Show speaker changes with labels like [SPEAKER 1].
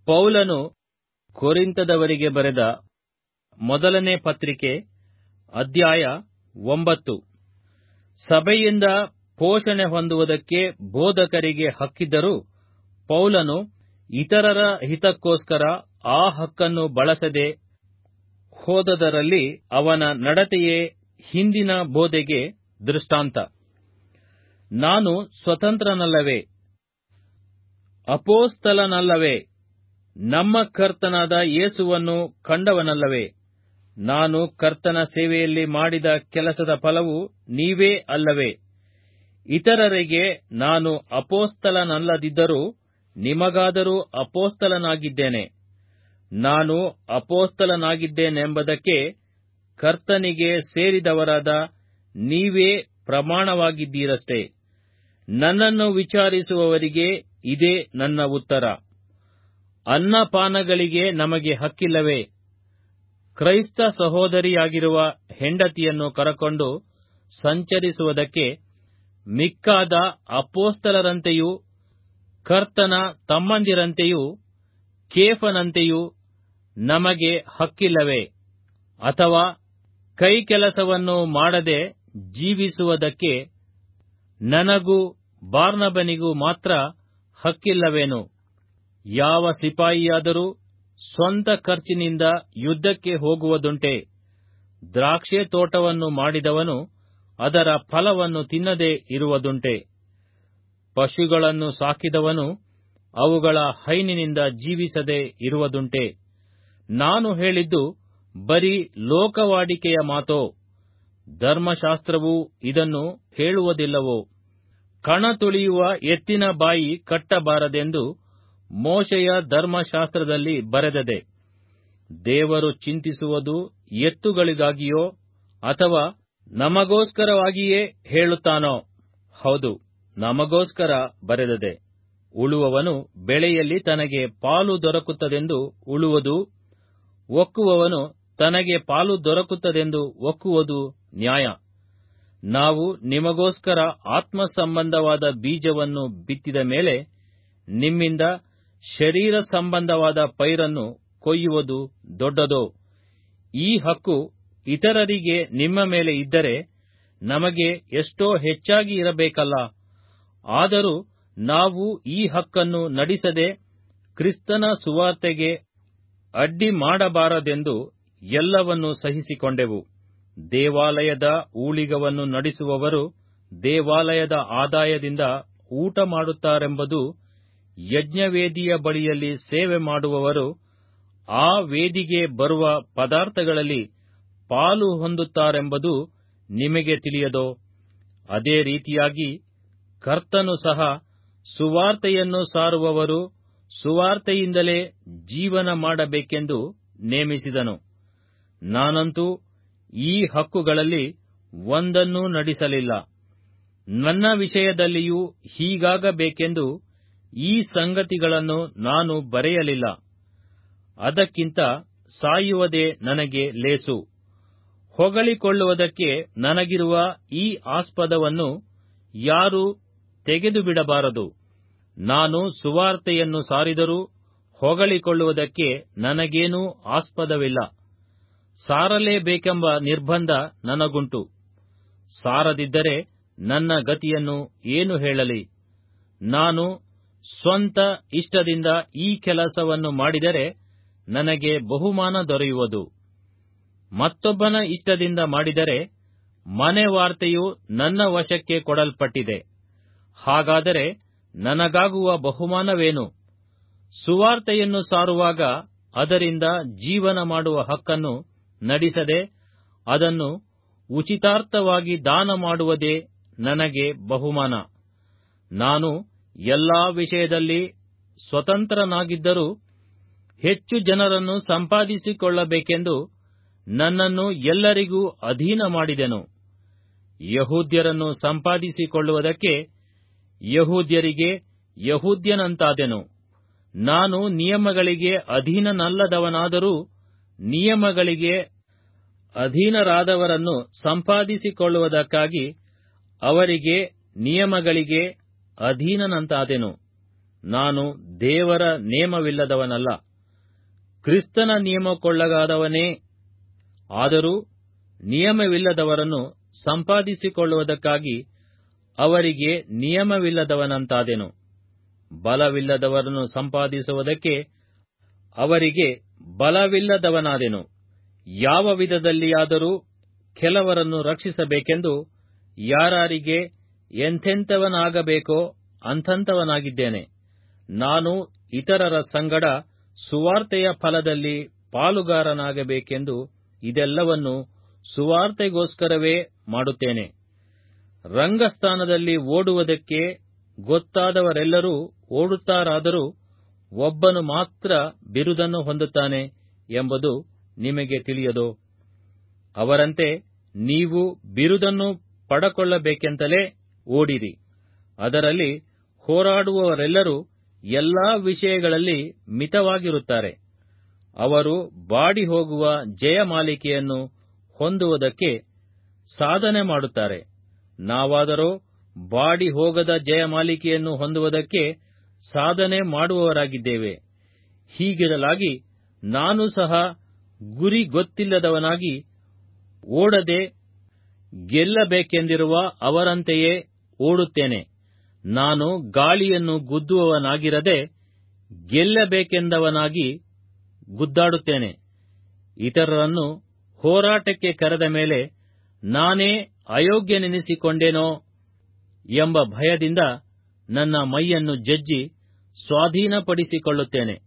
[SPEAKER 1] ಪೌಲನು ಕೊರಿಂತದವರಿಗೆ ಬರೆದ ಮೊದಲನೇ ಪತ್ರಿಕೆ ಅಧ್ಯಾಯ ಒಂಬತ್ತು ಸಭೆಯಿಂದ ಪೋಷಣೆ ಹೊಂದುವುದಕ್ಕೆ ಬೋಧಕರಿಗೆ ಹಕ್ಕಿದ್ದರೂ ಪೌಲನು ಇತರರ ಹಿತಕ್ಕೋಸ್ಕರ ಆ ಹಕ್ಕನ್ನು ಬಳಸದೆ ಹೋದದರಲ್ಲಿ ಅವನ ನಡತೆಯೇ ಹಿಂದಿನ ಬೋಧೆಗೆ ದೃಷ್ಟಾಂತ ನಾನು ಸ್ವತಂತ್ರನಲ್ಲವೇ ಅಪೋಸ್ತಲನಲ್ಲವೇ ನಮ್ಮ ಕರ್ತನಾದ ಯೇಸುವನ್ನು ಕಂಡವನಲ್ಲವೇ ನಾನು ಕರ್ತನ ಸೇವೆಯಲ್ಲಿ ಮಾಡಿದ ಕೆಲಸದ ಫಲವು ನೀವೇ ಅಲ್ಲವೇ ಇತರರಿಗೆ ನಾನು ಅಪೋಸ್ತಲನಲ್ಲದಿದ್ದರೂ ನಿಮಗಾದರೂ ಅಪೋಸ್ತಲನಾಗಿದ್ದೇನೆ ನಾನು ಅಪೋಸ್ತಲನಾಗಿದ್ದೇನೆಂಬುದಕ್ಕೆ ಕರ್ತನಿಗೆ ಸೇರಿದವರಾದ ನೀವೇ ಪ್ರಮಾಣವಾಗಿದ್ದೀರಷ್ಟೇ ನನ್ನನ್ನು ವಿಚಾರಿಸುವವರಿಗೆ ಇದೇ ನನ್ನ ಉತ್ತರ ಅನ್ನಪಾನಗಳಿಗೆ ನಮಗೆ ಹಕ್ಕಿಲ್ಲವೇ ಕ್ರೈಸ್ತ ಸಹೋದರಿಯಾಗಿರುವ ಹೆಂಡತಿಯನ್ನು ಕರಕೊಂಡು ಸಂಚರಿಸುವುದಕ್ಕೆ ಮಿಕ್ಕಾದ ಅಪೋಸ್ತಲರಂತೆಯೂ ಕರ್ತನ ತಮ್ಮಂದಿರಂತೆಯೂ ಕೇಫನಂತೆಯೂ ನಮಗೆ ಹಕ್ಕಿಲ್ಲವೇ ಅಥವಾ ಕೈಕೆಲಸವನ್ನು ಮಾಡದೆ ಜೀವಿಸುವುದಕ್ಕೆ ನನಗೂ ಬಾರ್ನಬನಿಗೂ ಮಾತ್ರ ಹಕ್ಕಿಲ್ಲವೇನು ಯಾವ ಸಿಪಾಯಿಯಾದರೂ ಸ್ವಂತ ಖರ್ಚಿನಿಂದ ಯುದ್ಧಕ್ಕೆ ಹೋಗುವುದುಂಟೆ ದ್ರಾಕ್ಷೆ ತೋಟವನ್ನು ಮಾಡಿದವನು ಅದರ ಫಲವನ್ನು ತಿನ್ನದೆ ಇರುವುದುಂಟೆ ಪಶುಗಳನ್ನು ಸಾಕಿದವನು ಅವುಗಳ ಹೈನಿನಿಂದ ಜೀವಿಸದೆ ಇರುವುದುಂಟೆ ನಾನು ಹೇಳಿದ್ದು ಬರೀ ಲೋಕವಾಡಿಕೆಯ ಮಾತೋ ಧರ್ಮಶಾಸ್ತ್ರವು ಇದನ್ನು ಹೇಳುವುದಿಲ್ಲವೋ ಕಣ ತುಳಿಯುವ ಎತ್ತಿನ ಬಾಯಿ ಕಟ್ಟಬಾರದೆಂದು ಮೋಶೆಯ ಧರ್ಮಶಾಸ್ತ್ರದಲ್ಲಿ ಬರೆದದೆ ದೇವರು ಚಿಂತಿಸುವುದು ಎತ್ತುಗಳಿಗಾಗಿಯೋ ಅಥವಾ ನಮಗೋಸ್ಕರವಾಗಿಯೇ ಹೇಳುತ್ತಾನೋ ಹೌದು ನಮಗೋಸ್ಕರ ಬರೆದದೆ ಉಳುವವನು ಬೆಳೆಯಲ್ಲಿ ತನಗೆ ಪಾಲು ದೊರಕುತ್ತದೆಂದು ಉಳುವುದು ಒಕ್ಕುವವನು ತನಗೆ ಪಾಲು ದೊರಕುತ್ತದೆಂದು ಒಕ್ಕುವುದು ನ್ಯಾಯ ನಾವು ನಿಮಗೋಸ್ಕರ ಆತ್ಮ ಸಂಬಂಧವಾದ ಬೀಜವನ್ನು ಬಿತ್ತಿದ ಮೇಲೆ ನಿಮ್ಮಿಂದ ಶರೀರ ಸಂಬಂಧವಾದ ಪೈರನ್ನು ಕೊಯ್ಯುವುದು ದೊಡ್ಡದೋ ಈ ಹಕ್ಕು ಇತರರಿಗೆ ನಿಮ್ಮ ಮೇಲೆ ಇದ್ದರೆ ನಮಗೆ ಎಷ್ಟೋ ಹೆಚ್ಚಾಗಿ ಇರಬೇಕಲ್ಲ ಆದರೂ ನಾವು ಈ ಹಕ್ಕನ್ನು ನಡೆಸದೆ ಕ್ರಿಸ್ತನ ಸುವಾರ್ತೆಗೆ ಅಡ್ಡಿ ಮಾಡಬಾರದೆಂದು ಎಲ್ಲವನ್ನೂ ಸಹಿಸಿಕೊಂಡೆವು ದೇವಾಲಯದ ಊಳಿಗವನ್ನು ನಡೆಸುವವರು ದೇವಾಲಯದ ಆದಾಯದಿಂದ ಊಟ ಮಾಡುತ್ತಾರೆಂಬುದು ಯಜ್ಞವೇದಿಯ ಬಳಿಯಲ್ಲಿ ಸೇವೆ ಮಾಡುವವರು ಆ ವೇದಿಗೆ ಬರುವ ಪದಾರ್ಥಗಳಲ್ಲಿ ಪಾಲು ಹೊಂದುತ್ತಾರೆಂಬುದು ನಿಮಗೆ ತಿಳಿಯದೋ ಅದೇ ರೀತಿಯಾಗಿ ಕರ್ತನು ಸಹ ಸುವಾರ್ತೆಯನ್ನು ಸಾರುವವರು ಸುವಾರ್ತೆಯಿಂದಲೇ ಜೀವನ ಮಾಡಬೇಕೆಂದು ನೇಮಿಸಿದನು ನಾನಂತೂ ಈ ಹಕ್ಕುಗಳಲ್ಲಿ ಒಂದನ್ನೂ ನಡೆಸಲಿಲ್ಲ ನನ್ನ ವಿಷಯದಲ್ಲಿಯೂ ಹೀಗಾಗಬೇಕೆಂದು ಈ ಸಂಗತಿಗಳನ್ನು ನಾನು ಬರೆಯಲಿಲ್ಲ ಅದಕ್ಕಿಂತ ಸಾಯುವುದೇ ನನಗೆ ಲೇಸು ಹೊಗಳಿಕೊಳ್ಳುವುದಕ್ಕೆ ನನಗಿರುವ ಈ ಆಸ್ಪದವನ್ನು ಯಾರೂ ತೆಗೆದುಬಿಡಬಾರದು ನಾನು ಸುವಾರ್ತೆಯನ್ನು ಸಾರಿದರೂ ಹೊಗಳಿಕೊಳ್ಳುವುದಕ್ಕೆ ನನಗೇನೂ ಆಸ್ಪದವಿಲ್ಲ ಸಾರಲೇಬೇಕೆಂಬ ನಿರ್ಬಂಧ ನನಗುಂಟು ಸಾರದಿದ್ದರೆ ನನ್ನ ಗತಿಯನ್ನು ಏನು ಹೇಳಲಿ ನಾನು ಸ್ವಂತ ಇಷ್ಟದಿಂದ ಈ ಕೆಲಸವನ್ನು ಮಾಡಿದರೆ ನನಗೆ ಬಹುಮಾನ ದೊರೆಯುವುದು ಮತ್ತೊಬ್ಬನ ಇಷ್ಟದಿಂದ ಮಾಡಿದರೆ ಮನೆ ವಾರ್ತೆಯು ನನ್ನ ವಶಕ್ಕೆ ಕೊಡಲ್ಪಟ್ಟಿದೆ ಹಾಗಾದರೆ ನನಗಾಗುವ ಬಹುಮಾನವೇನು ಸುವಾರ್ತೆಯನ್ನು ಸಾರುವಾಗ ಅದರಿಂದ ಜೀವನ ಮಾಡುವ ಹಕ್ಕನ್ನು ನಡೆಸದೆ ಅದನ್ನು ಉಚಿತಾರ್ಥವಾಗಿ ದಾನ ಮಾಡುವುದೇ ನನಗೆ ಬಹುಮಾನ ನಾನು ಎಲ್ಲಾ ವಿಷಯದಲ್ಲಿ ಸ್ವತಂತ್ರನಾಗಿದ್ದರೂ ಹೆಚ್ಚು ಜನರನ್ನು ಸಂಪಾದಿಸಿಕೊಳ್ಳಬೇಕೆಂದು ನನ್ನನ್ನು ಎಲ್ಲರಿಗೂ ಅಧೀನ ಮಾಡಿದೆನು ಯಹೂದ್ಯರನ್ನು ಸಂಪಾದಿಸಿಕೊಳ್ಳುವುದಕ್ಕೆ ಯಹೂದ್ಯರಿಗೆ ಯಹೂದ್ಯನಂತಾದೆನು ನಾನು ನಿಯಮಗಳಿಗೆ ಅಧೀನನಲ್ಲದವನಾದರೂ ನಿಯಮಗಳಿಗೆ ಅಧೀನರಾದವರನ್ನು ಸಂಪಾದಿಸಿಕೊಳ್ಳುವುದಕ್ಕಾಗಿ ಅವರಿಗೆ ನಿಯಮಗಳಿಗೆ ಅಧೀನನಂತಾದೆನು ನಾನು ದೇವರ ನೇಮವಿಲ್ಲದವನಲ್ಲ ಕ್ರಿಸ್ತನ ನಿಯಮಕ್ಕೊಳಗಾದವನೇ ಆದರೂ ನಿಯಮವಿಲ್ಲದವರನ್ನು ಸಂಪಾದಿಸಿಕೊಳ್ಳುವುದಕ್ಕಾಗಿ ಅವರಿಗೆ ನಿಯಮವಿಲ್ಲದವನಂತಾದೆನು ಬಲವಿಲ್ಲದವರನ್ನು ಸಂಪಾದಿಸುವುದಕ್ಕೆ ಅವರಿಗೆ ಬಲವಿಲ್ಲದವನಾದೆನು ಯಾವ ವಿಧದಲ್ಲಿಯಾದರೂ ಕೆಲವರನ್ನು ರಕ್ಷಿಸಬೇಕೆಂದು ಯಾರಾರಿಗೆ ಎಂಥೆಂಥವನಾಗಬೇಕೋ ಅಂಥಂಥವನಾಗಿದ್ದೇನೆ ನಾನು ಇತರರ ಸಂಗಡ ಸುವಾರ್ತೆಯ ಫಲದಲ್ಲಿ ಪಾಲುಗಾರನಾಗಬೇಕೆಂದು ಇದೆಲ್ಲವನ್ನು ಸುವಾರ್ತೆಗೋಸ್ಕರವೇ ಮಾಡುತ್ತೇನೆ ರಂಗಸ್ಥಾನದಲ್ಲಿ ಓಡುವುದಕ್ಕೆ ಗೊತ್ತಾದವರೆಲ್ಲರೂ ಓಡುತ್ತಾರಾದರೂ ಒಬ್ಬನು ಮಾತ್ರ ಬಿರುದನ್ನು ಹೊಂದುತ್ತಾನೆ ಎಂಬುದು ನಿಮಗೆ ತಿಳಿಯದೋ ಅವರಂತೆ ನೀವು ಬಿರುದನ್ನು ಪಡಕೊಳ್ಳಬೇಕೆಂತಲೇ ಓಡಿರಿ ಅದರಲ್ಲಿ ಹೋರಾಡುವವರೆಲ್ಲರೂ ಎಲ್ಲಾ ವಿಷಯಗಳಲ್ಲಿ ಮಿತವಾಗಿರುತ್ತಾರೆ ಅವರು ಬಾಡಿ ಹೋಗುವ ಜಯಮಾಲಿಕೆಯನ್ನು ಹೊಂದುವುದಕ್ಕೆ ಸಾಧನೆ ಮಾಡುತ್ತಾರೆ ನಾವಾದರೋ ಬಾಡಿ ಹೋಗದ ಜಯಮಾಲಿಕೆಯನ್ನು ಹೊಂದುವುದಕ್ಕೆ ಸಾಧನೆ ಮಾಡುವವರಾಗಿದ್ದೇವೆ ಹೀಗಿರಲಾಗಿ ನಾನು ಸಹ ಗುರಿ ಗೊತ್ತಿಲ್ಲದವನಾಗಿ ಓಡದೆ ಗೆಲ್ಲಬೇಕೆಂದಿರುವ ಅವರಂತೆಯೇ ಓಡುತ್ತೇನೆ ನಾನು ಗಾಳಿಯನ್ನು ಗುದ್ದುವವನಾಗಿರದೆ ಗೆಲ್ಲಬೇಕೆಂದವನಾಗಿ ಗುದ್ದಾಡುತ್ತೇನೆ ಇತರರನ್ನು ಹೋರಾಟಕ್ಕೆ ಕರೆದ ಮೇಲೆ ನಾನೇ ಅಯೋಗ್ಯನೆನಿಸಿಕೊಂಡೇನೋ ಎಂಬ ಭಯದಿಂದ ನನ್ನ ಮೈಯನ್ನು ಜಜ್ಜಿ ಸ್ವಾಧೀನಪಡಿಸಿಕೊಳ್ಳುತ್ತೇನೆ